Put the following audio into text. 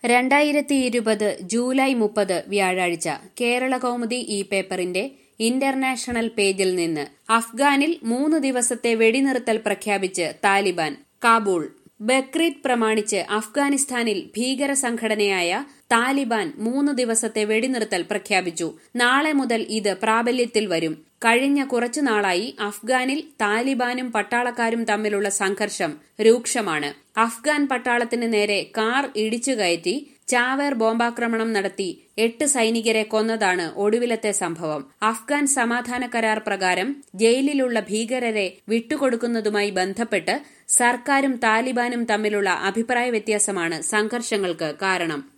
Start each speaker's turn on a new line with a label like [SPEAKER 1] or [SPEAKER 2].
[SPEAKER 1] രണ്ടായിരത്തി ഇരുപത് ജൂലൈ മുപ്പത് വ്യാഴാഴ്ച കേരള കൗമുദി ഈ പേപ്പറിന്റെ ഇന്റർനാഷണൽ പേജിൽ നിന്ന് അഫ്ഗാനിൽ മൂന്ന് ദിവസത്തെ വെടിനിർത്തൽ പ്രഖ്യാപിച്ച് താലിബാൻ കാബൂൾ ബക്രീദ് പ്രമാണിച്ച് അഫ്ഗാനിസ്ഥാനിൽ ഭീകര സംഘടനയായ താലിബാൻ മൂന്ന് ദിവസത്തെ വെടിനിർത്തൽ പ്രഖ്യാപിച്ചു നാളെ മുതൽ ഇത് പ്രാബല്യത്തിൽ വരും കഴിഞ്ഞ കുറച്ചു നാളായി അഫ്ഗാനിൽ താലിബാനും പട്ടാളക്കാരും തമ്മിലുള്ള സംഘർഷം രൂക്ഷമാണ് അഫ്ഗാൻ പട്ടാളത്തിന് നേരെ കാർ ഇടിച്ചുകയറ്റി ചാവേർ ബോംബാക്രമണം നടത്തി എട്ട് സൈനികരെ കൊന്നതാണ് ഒടുവിലത്തെ സംഭവം അഫ്ഗാൻ സമാധാന കരാർ പ്രകാരം ജയിലിലുള്ള ഭീകരരെ വിട്ടുകൊടുക്കുന്നതുമായി ബന്ധപ്പെട്ട് സർക്കാരും താലിബാനും തമ്മിലുള്ള അഭിപ്രായ വ്യത്യാസമാണ് സംഘർഷങ്ങൾക്ക് കാരണം